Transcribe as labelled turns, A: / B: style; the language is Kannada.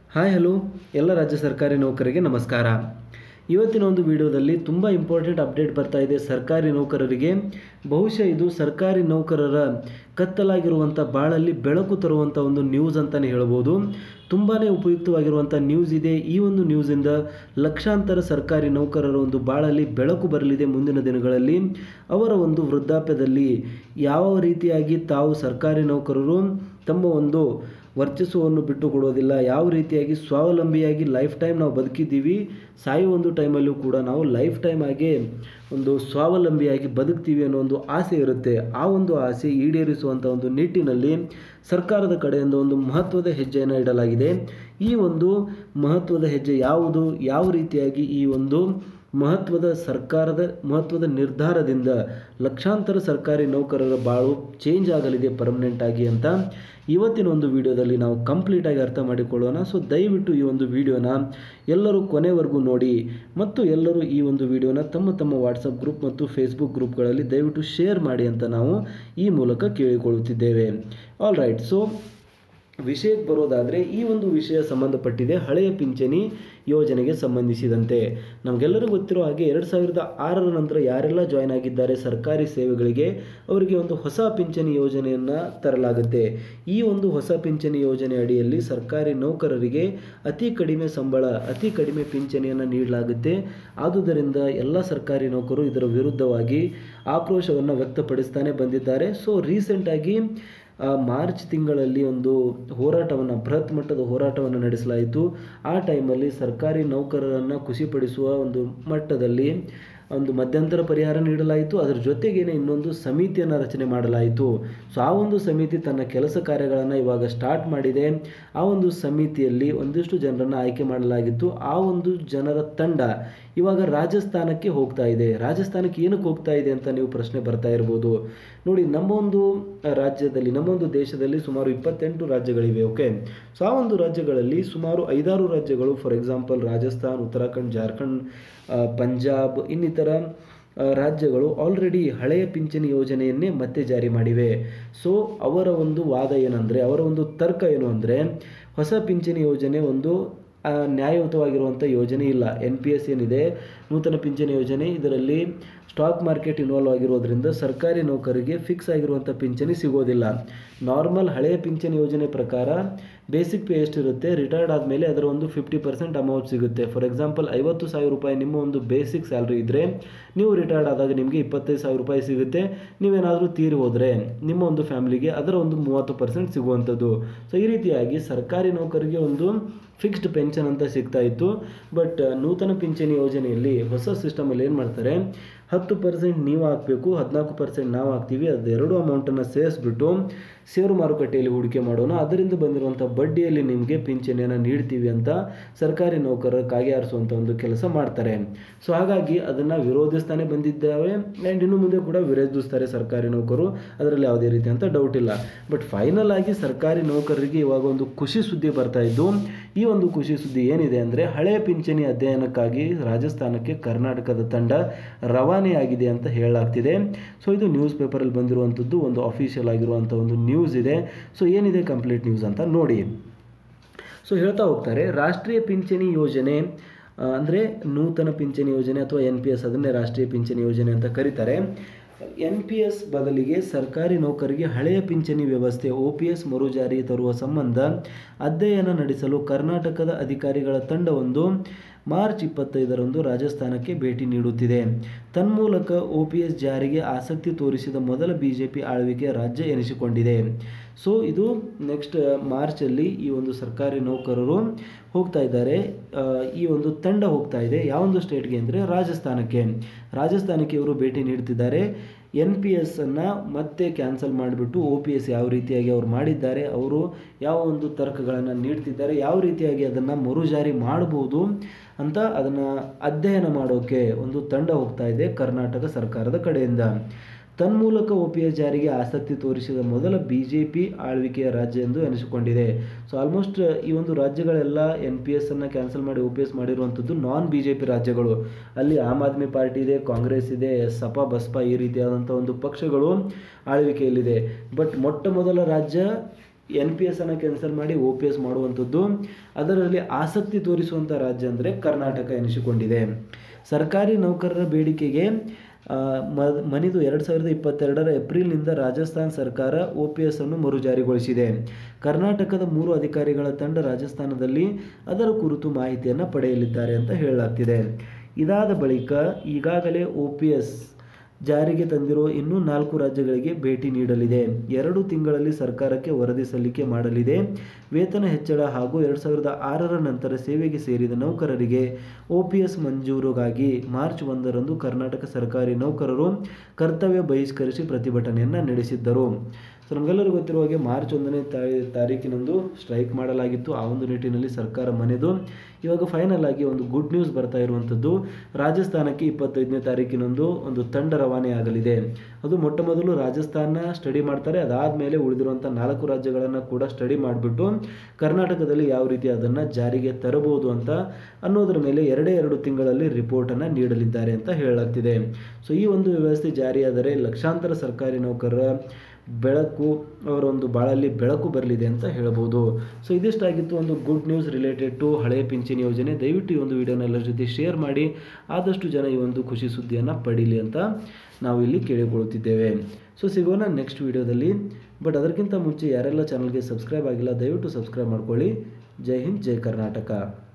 A: ಹಾಯ್ ಹಲೋ ಎಲ್ಲ ರಾಜ್ಯ ಸರ್ಕಾರಿ ನೌಕರರಿಗೆ ನಮಸ್ಕಾರ ಇವತ್ತಿನ ಒಂದು ವಿಡಿಯೋದಲ್ಲಿ ತುಂಬ ಇಂಪಾರ್ಟೆಂಟ್ ಅಪ್ಡೇಟ್ ಬರ್ತಾ ಇದೆ ಸರ್ಕಾರಿ ನೌಕರರಿಗೆ ಬಹುಶಃ ಇದು ಸರ್ಕಾರಿ ನೌಕರರ ಕತ್ತಲಾಗಿರುವಂಥ ಬಾಳಲ್ಲಿ ಬೆಳಕು ತರುವಂಥ ಒಂದು ನ್ಯೂಸ್ ಅಂತಲೇ ಹೇಳ್ಬೋದು ತುಂಬಾ ಉಪಯುಕ್ತವಾಗಿರುವಂಥ ನ್ಯೂಸ್ ಇದೆ ಈ ಒಂದು ನ್ಯೂಸಿಂದ ಲಕ್ಷಾಂತರ ಸರ್ಕಾರಿ ನೌಕರರ ಒಂದು ಬಾಳಲ್ಲಿ ಬೆಳಕು ಬರಲಿದೆ ಮುಂದಿನ ದಿನಗಳಲ್ಲಿ ಅವರ ಒಂದು ವೃದ್ಧಾಪ್ಯದಲ್ಲಿ ಯಾವ ರೀತಿಯಾಗಿ ತಾವು ಸರ್ಕಾರಿ ನೌಕರರು ತಮ್ಮ ಒಂದು ವರ್ಚಸ್ಸವನ್ನು ಬಿಟ್ಟು ಕೊಡೋದಿಲ್ಲ ಯಾವ ರೀತಿಯಾಗಿ ಸ್ವಾವಲಂಬಿಯಾಗಿ ಲೈಫ್ ಟೈಮ್ ನಾವು ಬದುಕಿದ್ದೀವಿ ಸಾಯುವ ಒಂದು ಟೈಮಲ್ಲೂ ಕೂಡ ನಾವು ಲೈಫ್ ಟೈಮ್ ಆಗಿ ಒಂದು ಸ್ವಾವಲಂಬಿಯಾಗಿ ಬದುಕ್ತೀವಿ ಅನ್ನೋ ಒಂದು ಆಸೆ ಇರುತ್ತೆ ಆ ಒಂದು ಆಸೆ ಈಡೇರಿಸುವಂಥ ಒಂದು ನಿಟ್ಟಿನಲ್ಲಿ ಸರ್ಕಾರದ ಕಡೆಯಿಂದ ಒಂದು ಮಹತ್ವದ ಹೆಜ್ಜೆಯನ್ನು ಇಡಲಾಗಿದೆ ಈ ಒಂದು ಮಹತ್ವದ ಹೆಜ್ಜೆ ಯಾವುದು ಯಾವ ರೀತಿಯಾಗಿ ಈ ಒಂದು ಮಹತ್ವದ ಸರ್ಕಾರದ ಮಹತ್ವದ ನಿರ್ಧಾರದಿಂದ ಲಕ್ಷಾಂತರ ಸರ್ಕಾರಿ ನೌಕರರ ಬಾಳು ಚೇಂಜ್ ಆಗಲಿದೆ ಪರ್ಮನೆಂಟ್ ಆಗಿ ಅಂತ ಇವತ್ತಿನ ಒಂದು ವಿಡಿಯೋದಲ್ಲಿ ನಾವು ಕಂಪ್ಲೀಟಾಗಿ ಅರ್ಥ ಮಾಡಿಕೊಳ್ಳೋಣ ಸೊ ದಯವಿಟ್ಟು ಈ ಒಂದು ವಿಡಿಯೋನ ಎಲ್ಲರೂ ಕೊನೆವರೆಗೂ ನೋಡಿ ಮತ್ತು ಎಲ್ಲರೂ ಈ ಒಂದು ವಿಡಿಯೋನ ತಮ್ಮ ತಮ್ಮ ವಾಟ್ಸಪ್ ಗ್ರೂಪ್ ಮತ್ತು ಫೇಸ್ಬುಕ್ ಗ್ರೂಪ್ಗಳಲ್ಲಿ ದಯವಿಟ್ಟು ಶೇರ್ ಮಾಡಿ ಅಂತ ನಾವು ಈ ಮೂಲಕ ಕೇಳಿಕೊಳ್ಳುತ್ತಿದ್ದೇವೆ ಆಲ್ ರೈಟ್ ಸೊ ವಿಷಯಕ್ಕೆ ಬರೋದಾದರೆ ಈ ಒಂದು ವಿಷಯ ಸಂಬಂಧಪಟ್ಟಿದೆ ಹಳೆಯ ಪಿಂಚಣಿ ಯೋಜನೆಗೆ ಸಂಬಂಧಿಸಿದಂತೆ ನಮಗೆಲ್ಲರಿಗೂ ಗೊತ್ತಿರೋ ಹಾಗೆ ಎರಡು ಸಾವಿರದ ಆರರ ನಂತರ ಯಾರೆಲ್ಲ ಜಾಯ್ನ್ ಆಗಿದ್ದಾರೆ ಸರ್ಕಾರಿ ಸೇವೆಗಳಿಗೆ ಅವರಿಗೆ ಒಂದು ಹೊಸ ಪಿಂಚಣಿ ಯೋಜನೆಯನ್ನು ತರಲಾಗುತ್ತೆ ಈ ಒಂದು ಹೊಸ ಪಿಂಚಣಿ ಯೋಜನೆ ಅಡಿಯಲ್ಲಿ ಸರ್ಕಾರಿ ನೌಕರರಿಗೆ ಅತಿ ಕಡಿಮೆ ಸಂಬಳ ಅತಿ ಕಡಿಮೆ ಪಿಂಚಣಿಯನ್ನು ನೀಡಲಾಗುತ್ತೆ ಆದುದರಿಂದ ಎಲ್ಲ ಸರ್ಕಾರಿ ನೌಕರರು ಇದರ ವಿರುದ್ಧವಾಗಿ ಆಕ್ರೋಶವನ್ನು ವ್ಯಕ್ತಪಡಿಸ್ತಾನೆ ಬಂದಿದ್ದಾರೆ ಸೊ ರೀಸೆಂಟಾಗಿ ಮಾರ್ಚ್ ತಿಂಗಳಲ್ಲಿ ಒಂದು ಹೋರಾಟವನ್ನು ಬೃಹತ್ ಮಟ್ಟದ ಹೋರಾಟವನ್ನು ನಡೆಸಲಾಯಿತು ಆ ಟೈಮಲ್ಲಿ ಸರ್ಕಾರಿ ನೌಕರರನ್ನು ಖುಷಿಪಡಿಸುವ ಒಂದು ಮಟ್ಟದಲ್ಲಿ ಒಂದು ಮಧ್ಯಂತರ ಪರಿಹಾರ ನೀಡಲಾಯಿತು ಅದರ ಜೊತೆಗೇನೆ ಇನ್ನೊಂದು ಸಮಿತಿಯನ್ನು ರಚನೆ ಮಾಡಲಾಯಿತು ಸೊ ಆ ಒಂದು ಸಮಿತಿ ತನ್ನ ಕೆಲಸ ಕಾರ್ಯಗಳನ್ನು ಇವಾಗ ಸ್ಟಾರ್ಟ್ ಮಾಡಿದೆ ಆ ಒಂದು ಸಮಿತಿಯಲ್ಲಿ ಒಂದಿಷ್ಟು ಜನರನ್ನು ಆಯ್ಕೆ ಮಾಡಲಾಗಿತ್ತು ಆ ಒಂದು ಜನರ ತಂಡ ಇವಾಗ ರಾಜಸ್ಥಾನಕ್ಕೆ ಹೋಗ್ತಾ ಇದೆ ರಾಜಸ್ಥಾನಕ್ಕೆ ಏನಕ್ಕೆ ಹೋಗ್ತಾ ಇದೆ ಅಂತ ನೀವು ಪ್ರಶ್ನೆ ಬರ್ತಾ ಇರ್ಬೋದು ನೋಡಿ ನಮ್ಮ ಒಂದು ರಾಜ್ಯದಲ್ಲಿ ನಮ್ಮ ಒಂದು ದೇಶದಲ್ಲಿ ಸುಮಾರು ಇಪ್ಪತ್ತೆಂಟು ರಾಜ್ಯಗಳಿವೆ ಓಕೆ ಸೊ ಆ ಒಂದು ರಾಜ್ಯಗಳಲ್ಲಿ ಸುಮಾರು ಐದಾರು ರಾಜ್ಯಗಳು ಫಾರ್ ಎಕ್ಸಾಂಪಲ್ ರಾಜಸ್ಥಾನ್ ಉತ್ತರಾಖಂಡ್ ಜಾರ್ಖಂಡ್ ಪಂಜಾಬ್ ಇನ್ನಿತರ ರಾಜ್ಯಗಳು ಆಲ್ರೆಡಿ ಹಳೆಯ ಪಿಂಚಣಿ ಯೋಜನೆಯನ್ನೇ ಮತ್ತೆ ಜಾರಿ ಮಾಡಿವೆ ಸೊ ಅವರ ಒಂದು ವಾದ ಏನಂದರೆ ಅವರ ಒಂದು ತರ್ಕ ಏನು ಅಂದರೆ ಹೊಸ ಪಿಂಚಣಿ ಯೋಜನೆ ಒಂದು ನ್ಯಾಯಯುತವಾಗಿರುವಂಥ ಯೋಜನೆ ಇಲ್ಲ ಎನ್ ಪಿ ಎಸ್ ಏನಿದೆ ನೂತನ ಪಿಂಚಣಿ ಯೋಜನೆ ಇದರಲ್ಲಿ ಸ್ಟಾಕ್ ಮಾರ್ಕೆಟ್ ಇನ್ವಾಲ್ವ್ ಆಗಿರೋದ್ರಿಂದ ಸರ್ಕಾರಿ ನೌಕರಿಗೆ ಫಿಕ್ಸ್ ಆಗಿರುವಂಥ ಪಿಂಚಣಿ ಸಿಗೋದಿಲ್ಲ ನಾರ್ಮಲ್ ಹಳೆಯ ಪಿಂಚಣಿ ಯೋಜನೆ ಪ್ರಕಾರ ಬೇಸಿಕ್ ಪೇ ಎಷ್ಟಿರುತ್ತೆ ರಿಟೈರ್ಡ್ ಆದಮೇಲೆ ಅದರ ಒಂದು ಫಿಫ್ಟಿ ಪರ್ಸೆಂಟ್ ಅಮೌಂಟ್ ಸಿಗುತ್ತೆ ಫಾರ್ ಎಕ್ಸಾಂಪಲ್ ಐವತ್ತು ಸಾವಿರ ರೂಪಾಯಿ ನಿಮ್ಮ ಒಂದು ಬೇಸಿಕ್ ಸ್ಯಾಲ್ರಿ ಇದ್ದರೆ ನೀವು ರಿಟೈರ್ಡ್ ಆದಾಗ ನಿಮಗೆ ಇಪ್ಪತ್ತೈದು ಸಾವಿರ ರೂಪಾಯಿ ಸಿಗುತ್ತೆ ನೀವೇನಾದರೂ ತೀರಿ ಹೋದರೆ ನಿಮ್ಮ ಒಂದು ಫ್ಯಾಮಿಲಿಗೆ ಅದರ ಒಂದು ಮೂವತ್ತು ಪರ್ಸೆಂಟ್ ಸಿಗುವಂಥದ್ದು ಸೊ ಈ ರೀತಿಯಾಗಿ ಸರ್ಕಾರಿ ನೌಕರಿಗೆ ಒಂದು ಫಿಕ್ಸ್ಡ್ ಪೆನ್ಷನ್ ಅಂತ ಸಿಗ್ತಾ ಇತ್ತು ಬಟ್ ನೂತನ ಪಿಂಚಣಿ ಯೋಜನೆಯಲ್ಲಿ ಹೊಸ ಸಿಸ್ಟಮಲ್ಲಿ ಏನು ಮಾಡ್ತಾರೆ ಹತ್ತು ಪರ್ಸೆಂಟ್ ನೀವು ಹಾಕಬೇಕು ಹದಿನಾಲ್ಕು ಪರ್ಸೆಂಟ್ ನಾವು ಹಾಕ್ತೀವಿ ಅದೆರಡು ಅಮೌಂಟನ್ನು ಸೇರಿಸ್ಬಿಟ್ಟು ಷೇರು ಮಾರುಕಟ್ಟೆಯಲ್ಲಿ ಹೂಡಿಕೆ ಮಾಡೋಣ ಅದರಿಂದ ಬಂದಿರುವಂಥ ಬಡ್ಡಿಯಲ್ಲಿ ನಿಮಗೆ ಪಿಂಚಣಿಯನ್ನು ನೀಡ್ತೀವಿ ಅಂತ ಸರ್ಕಾರಿ ನೌಕರರ ಕಾಗೆ ಆರಿಸುವಂಥ ಒಂದು ಕೆಲಸ ಮಾಡ್ತಾರೆ ಸೊ ಹಾಗಾಗಿ ಅದನ್ನು ವಿರೋಧಿಸ್ತಾನೆ ಬಂದಿದ್ದಾವೆ ಆ್ಯಂಡ್ ಇನ್ನು ಮುಂದೆ ಕೂಡ ವಿರೋಧಿಸ್ತಾರೆ ಸರ್ಕಾರಿ ನೌಕರು ಅದರಲ್ಲಿ ಯಾವುದೇ ರೀತಿ ಅಂತ ಡೌಟ್ ಇಲ್ಲ ಬಟ್ ಫೈನಲ್ ಆಗಿ ಸರ್ಕಾರಿ ನೌಕರರಿಗೆ ಇವಾಗ ಒಂದು ಖುಷಿ ಸುದ್ದಿ ಬರ್ತಾ ಇದ್ದು ಈ ಒಂದು ಖುಷಿ ಸುದ್ದಿ ಏನಿದೆ ಅಂದರೆ ಹಳೆಯ ಪಿಂಚಣಿ ಅಧ್ಯಯನಕ್ಕಾಗಿ ರಾಜಸ್ಥಾನಕ್ಕೆ ಕರ್ನಾಟಕದ ತಂಡ ರವಾನೆಯಾಗಿದೆ ಅಂತ ಹೇಳಲಾಗ್ತಿದೆ ಸೊ ಇದು ನ್ಯೂಸ್ ಪೇಪರಲ್ಲಿ ಬಂದಿರುವಂಥದ್ದು ಒಂದು ಅಫಿಷಿಯಲ್ ಆಗಿರುವಂಥ ಒಂದು ನ್ಯೂಸ್ ಇದೆ ಸೊ ಏನಿದೆ ಕಂಪ್ಲೀಟ್ ನ್ಯೂಸ್ ಅಂತ ನೋಡಿ ಸೊ ಹೇಳ್ತಾ ಹೋಗ್ತಾರೆ ರಾಷ್ಟ್ರೀಯ ಪಿಂಚಣಿ ಯೋಜನೆ ಅಂದರೆ ನೂತನ ಪಿಂಚಣಿ ಯೋಜನೆ ಅಥವಾ ಎನ್ ಪಿ ಎಸ್ ಅದನ್ನೇ ರಾಷ್ಟ್ರೀಯ ಪಿಂಚಣಿ ಯೋಜನೆ ಅಂತ ಕರೀತಾರೆ ಎನ್ ಪಿ ಎಸ್ ಬದಲಿಗೆ ಸರ್ಕಾರಿ ನೌಕರಿಗೆ ಹಳೆಯ ಪಿಂಚಣಿ ವ್ಯವಸ್ಥೆ ಒ ಪಿ ಎಸ್ ಮರುಜಾರಿ ತರುವ ಸಂಬಂಧ ಅಧ್ಯಯನ ನಡೆಸಲು ಕರ್ನಾಟಕದ ಅಧಿಕಾರಿಗಳ ತಂಡವೊಂದು ಮಾರ್ಚ್ ಇಪ್ಪತ್ತೈದರಂದು ರಾಜಸ್ಥಾನಕ್ಕೆ ಭೇಟಿ ನೀಡುತ್ತಿದೆ ತನ್ಮೂಲಕ ಒ ಪಿ ಎಸ್ ಜಾರಿಗೆ ಆಸಕ್ತಿ ತೋರಿಸಿದ ಮೊದಲ ಬಿ ಜೆ ಪಿ ಆಳ್ವಿಕೆ ರಾಜ್ಯ ಎನಿಸಿಕೊಂಡಿದೆ ಸೊ ಇದು ನೆಕ್ಸ್ಟ್ ಮಾರ್ಚಲ್ಲಿ ಈ ಒಂದು ಸರ್ಕಾರಿ ನೌಕರರು ಹೋಗ್ತಾ ಇದ್ದಾರೆ ಈ ಒಂದು ತಂಡ ಹೋಗ್ತಾ ಇದೆ ಯಾವೊಂದು ಸ್ಟೇಟ್ಗೆ ಅಂದರೆ ರಾಜಸ್ಥಾನಕ್ಕೆ ರಾಜಸ್ಥಾನಕ್ಕೆ ಇವರು ಭೇಟಿ ನೀಡ್ತಿದ್ದಾರೆ ಎನ್ ಪಿ ಎಸ್ಸನ್ನು ಮತ್ತೆ ಕ್ಯಾನ್ಸಲ್ ಮಾಡಿಬಿಟ್ಟು ಒ ಪಿ ಎಸ್ ಯಾವ ರೀತಿಯಾಗಿ ಅವರು ಮಾಡಿದ್ದಾರೆ ಅವರು ಯಾವ ಒಂದು ತರ್ಕಗಳನ್ನು ನೀಡ್ತಿದ್ದಾರೆ ಯಾವ ರೀತಿಯಾಗಿ ಅದನ್ನು ಮರುಜಾರಿ ಮಾಡ್ಬೋದು ಅಂತ ಅದನ್ನು ಅಧ್ಯಯನ ಮಾಡೋಕ್ಕೆ ಒಂದು ತಂಡ ಹೋಗ್ತಾ ಇದೆ ಕರ್ನಾಟಕ ಸರ್ಕಾರದ ಕಡೆಯಿಂದ ತನ್ಮೂಲಕ ಒ ಪಿ ಎಸ್ ಜಾರಿಗೆ ಆಸಕ್ತಿ ತೋರಿಸಿದ ಮೊದಲ ಬಿ ಜೆ ಪಿ ಆಳ್ವಿಕೆಯ ರಾಜ್ಯ ಎಂದು ಎನಿಸಿಕೊಂಡಿದೆ ಸೊ ಆಲ್ಮೋಸ್ಟ್ ಈ ಒಂದು ರಾಜ್ಯಗಳೆಲ್ಲ ಎನ್ ಪಿ ಎಸ್ ಅನ್ನು ಕ್ಯಾನ್ಸಲ್ ಮಾಡಿ ಒ ಪಿ ಎಸ್ ಮಾಡಿರುವಂಥದ್ದು ನಾನ್ ಬಿ ಜೆ ಪಿ ರಾಜ್ಯಗಳು ಅಲ್ಲಿ ಆಮ್ ಆದ್ಮಿ ಪಾರ್ಟಿ ಇದೆ ಕಾಂಗ್ರೆಸ್ ಇದೆ ಸಪಾ ಬಸ್ಪಾ ಈ ರೀತಿಯಾದಂಥ ಒಂದು ಪಕ್ಷಗಳು ಆಳ್ವಿಕೆಯಲ್ಲಿದೆ ಬಟ್ ಮೊಟ್ಟ ಮೊದಲ ರಾಜ್ಯ ಎನ್ ಪಿ ಎಸ್ ಅನ್ನು ಕ್ಯಾನ್ಸಲ್ ಮಾಡಿ ಒ ಪಿ ಎಸ್ ಮಾಡುವಂಥದ್ದು ಅದರಲ್ಲಿ ಆಸಕ್ತಿ ತೋರಿಸುವಂಥ ರಾಜ್ಯ ಅಂದರೆ ಕರ್ನಾಟಕ ಎನಿಸಿಕೊಂಡಿದೆ ಸರ್ಕಾರಿ ನೌಕರರ ಬೇಡಿಕೆಗೆ ಆ, ಮ- ಮನಿದು ಎರಡು ಸಾವಿರದ ಇಪ್ಪತ್ತೆರಡರ ಏಪ್ರಿಲ್ನಿಂದ ರಾಜಸ್ಥಾನ್ ಸರ್ಕಾರ ಒ ಪಿ ಎಸ್ ಅನ್ನು ಮರುಜಾರಿಗೊಳಿಸಿದೆ ಕರ್ನಾಟಕದ ಮೂರು ಅಧಿಕಾರಿಗಳ ತಂಡ ರಾಜಸ್ಥಾನದಲ್ಲಿ ಅದರ ಕುರಿತು ಮಾಹಿತಿಯನ್ನು ಪಡೆಯಲಿದ್ದಾರೆ ಅಂತ ಹೇಳಲಾಗ್ತಿದೆ ಇದಾದ ಬಳಿಕ ಈಗಾಗಲೇ ಒ ಪಿ ಎಸ್ ಜಾರಿಗೆ ತಂದಿರುವ ಇನ್ನೂ ನಾಲ್ಕು ರಾಜ್ಯಗಳಿಗೆ ಭೇಟಿ ನೀಡಲಿದೆ ಎರಡು ತಿಂಗಳಲ್ಲಿ ಸರ್ಕಾರಕ್ಕೆ ವರದಿ ಸಲ್ಲಿಕೆ ಮಾಡಲಿದೆ ವೇತನ ಹೆಚ್ಚಳ ಹಾಗೂ ಎರಡು ಸಾವಿರದ ಆರರ ನಂತರ ಸೇವೆಗೆ ಸೇರಿದ ನೌಕರರಿಗೆ ಒ ಪಿ ಎಸ್ ಮಂಜೂರುಗಾಗಿ ಮಾರ್ಚ್ ಒಂದರಂದು ಕರ್ನಾಟಕ ಸರ್ಕಾರಿ ನೌಕರರು ಕರ್ತವ್ಯ ಬಹಿಷ್ಕರಿಸಿ ಪ್ರತಿಭಟನೆಯನ್ನು ನಡೆಸಿದ್ದರು ಸೊ ನಮಗೆಲ್ಲರಿಗೂ ಗೊತ್ತಿರುವ ಹಾಗೆ ಮಾರ್ಚ್ ಒಂದನೇ ತಾರೀ- ತಾರೀಕಿನಂದು ಸ್ಟ್ರೈಕ್ ಮಾಡಲಾಗಿತ್ತು ಆ ಒಂದು ನಿಟ್ಟಿನಲ್ಲಿ ಸರ್ಕಾರ ಮನೆದು ಇವಾಗ ಫೈನಲ್ ಆಗಿ ಒಂದು ಗುಡ್ ನ್ಯೂಸ್ ಬರ್ತಾ ಇರುವಂಥದ್ದು ರಾಜಸ್ಥಾನಕ್ಕೆ ಇಪ್ಪತ್ತೈದನೇ ತಾರೀಕಿನಂದು ಒಂದು ತಂಡ ರವಾನೆ ಆಗಲಿದೆ ಅದು ಮೊಟ್ಟ ಮೊದಲು ರಾಜಸ್ಥಾನ ಸ್ಟಡಿ ಮಾಡ್ತಾರೆ ಅದಾದಮೇಲೆ ಉಳಿದಿರುವಂಥ ನಾಲ್ಕು ರಾಜ್ಯಗಳನ್ನು ಕೂಡ ಸ್ಟಡಿ ಮಾಡಿಬಿಟ್ಟು ಕರ್ನಾಟಕದಲ್ಲಿ ಯಾವ ರೀತಿ ಅದನ್ನು ಜಾರಿಗೆ ತರಬಹುದು ಅಂತ ಅನ್ನೋದರ ಮೇಲೆ ಎರಡೇ ಎರಡು ತಿಂಗಳಲ್ಲಿ ರಿಪೋರ್ಟನ್ನು ನೀಡಲಿದ್ದಾರೆ ಅಂತ ಹೇಳಲಾಗ್ತಿದೆ ಸೊ ಈ ಒಂದು ವ್ಯವಸ್ಥೆ ಜಾರಿಯಾದರೆ ಲಕ್ಷಾಂತರ ಸರ್ಕಾರಿ ನೌಕರರ ಬೆಳಕು ಅವರ ಒಂದು ಬಾಳಲ್ಲಿ ಬೆಳಕು ಬರಲಿದೆ ಅಂತ ಹೇಳ್ಬೋದು ಸೊ ಇದಿಷ್ಟಾಗಿತ್ತು ಒಂದು ಗುಡ್ ನ್ಯೂಸ್ ರಿಲೇಟೆಡ್ ಟು ಹಳೆಯ ಪಿಂಚಣಿ ಯೋಜನೆ ದಯವಿಟ್ಟು ಈ ಒಂದು ವಿಡಿಯೋನ ಎಲ್ಲರ ಜೊತೆ ಶೇರ್ ಮಾಡಿ ಆದಷ್ಟು ಜನ ಈ ಒಂದು ಖುಷಿ ಸುದ್ದಿಯನ್ನು ಪಡೀಲಿ ಅಂತ ನಾವು ಇಲ್ಲಿ ಕೇಳಿಕೊಳ್ಳುತ್ತಿದ್ದೇವೆ ಸೊ ಸಿಗೋಣ ನೆಕ್ಸ್ಟ್ ವಿಡಿಯೋದಲ್ಲಿ ಬಟ್ ಅದಕ್ಕಿಂತ ಮುಂಚೆ ಯಾರೆಲ್ಲ ಚಾನಲ್ಗೆ ಸಬ್ಸ್ಕ್ರೈಬ್ ಆಗಿಲ್ಲ ದಯವಿಟ್ಟು ಸಬ್ಸ್ಕ್ರೈಬ್ ಮಾಡ್ಕೊಳ್ಳಿ ಜೈ ಹಿಂದ್ ಜೈ ಕರ್ನಾಟಕ